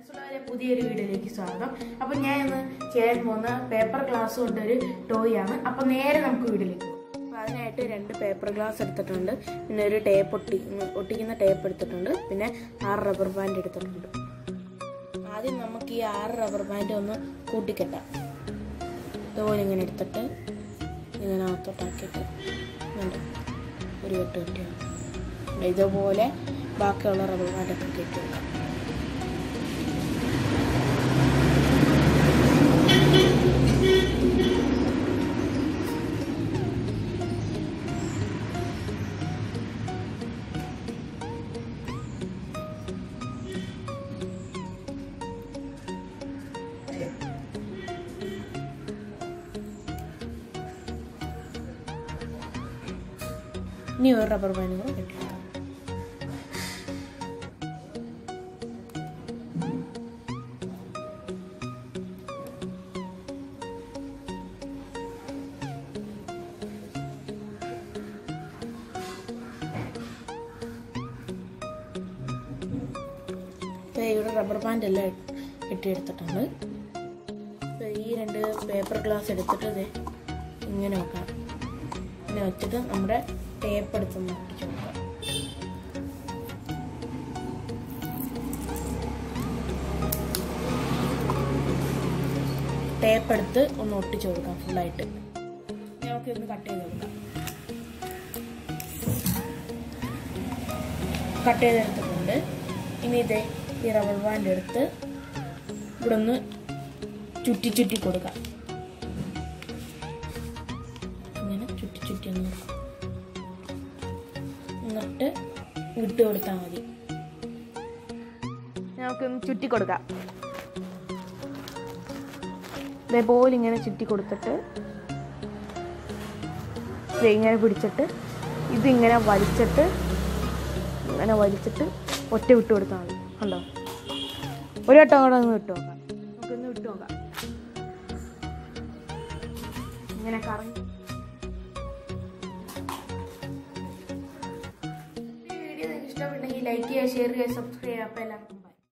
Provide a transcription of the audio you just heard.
മനസ്സുള്ളവരെ പുതിയൊരു വീഡിയോയിലേക്ക് സ്വാഗതം അപ്പം ഞാൻ ഇന്ന് ചെയ്യാൻ പോകുന്ന പേപ്പർ ഗ്ലാസ് കൊണ്ടൊരു ടോയ് ആണ് അപ്പം നേരെ നമുക്ക് വീഡിയോയിലേക്ക് പോകാം അപ്പം അതിനായിട്ട് രണ്ട് പേപ്പർ ഗ്ലാസ് എടുത്തിട്ടുണ്ട് പിന്നെ ഒരു ടേപ്പ് ഒട്ടി ഒട്ടിക്കുന്ന ടേപ്പ് എടുത്തിട്ടുണ്ട് പിന്നെ ആറ് റബ്ബർ ബാൻഡ് എടുത്തിട്ടുണ്ട് ആദ്യം നമുക്ക് ഈ ആറ് റബ്ബർ ബാൻഡ് ഒന്ന് കൂട്ടിക്കെട്ടാം ഇതുപോലെ ഇങ്ങനെ എടുത്തിട്ട് ഇങ്ങനെ അകത്തോട്ടാക്കിയിട്ട് വേണ്ട ഒരു കെട്ട് കെട്ടിയാണ് ഇതുപോലെ ബാക്കിയുള്ള റബ്ബർ ബാൻഡൊക്കെ കെട്ടി വെക്കാം ഇനി ഒരു റബ്ബർ ബാൻഡ് കൂടെ കെട്ടിയെടുക്കാം ഇപ്പൊ ഇവിടെ റബ്ബർ ബാൻഡ് എല്ലാം കെട്ടിയെടുത്തിട്ടുണ്ട് ഇപ്പൊ ഈ രണ്ട് പേപ്പർ ഗ്ലാസ് എടുത്തിട്ട് ഇത് ഇങ്ങനെ വെക്കാം ഇങ്ങനെ വെച്ചിട്ട് നമ്മുടെ ടേപ്പ് എടുത്തൊന്ന് ഒട്ടിച്ച് നോക്കാം ടേപ്പ് എടുത്ത് ഒന്ന് ഒട്ടിച്ചു കൊടുക്കാം ഫുള്ളായിട്ട് നമുക്ക് ഇന്ന് കട്ട് ചെയ്ത് കൊടുക്കാം കട്ട് ചെയ്തെടുത്തിട്ടുണ്ട് ഇനി ഇതേ ഈ റബ്ബർ ബാൻഡ് എടുത്ത് ഇവിടെ ഒന്ന് ചുറ്റി ചുറ്റി കൊടുക്കാം ഇങ്ങനെ ചുറ്റി ചുറ്റി ഒന്ന് കൊടുക്കാം എന്നിട്ട് വിട്ട് കൊടുത്താൽ മതി നമുക്കൊന്ന് ചുറ്റി കൊടുക്കാം ഇതേപോലെ ഇങ്ങനെ ചുറ്റി കൊടുത്തിട്ട് ദേ ഇങ്ങനെ പിടിച്ചിട്ട് ഇതിങ്ങനെ വലിച്ചിട്ട് ഇങ്ങനെ വലിച്ചിട്ട് ഒറ്റ വിട്ട് കൊടുത്താൽ മതി കണ്ടോ ഒരു വട്ടം കൂടെ ഒന്ന് വിട്ട് നോക്കാം നമുക്കൊന്ന് വിട്ട് നോക്കാം ഇങ്ങനെ കറങ്ങി ഈ വീഡിയോ നിങ്ങൾക്ക് ഇഷ്ടപ്പെട്ടെങ്കിൽ ലൈക്ക് ചെയ്യുക ഷെയർ ചെയ്യുക സബ്സ്ക്രൈബ് ചെയ്യുക അപ്പോൾ എല്ലാവർക്കും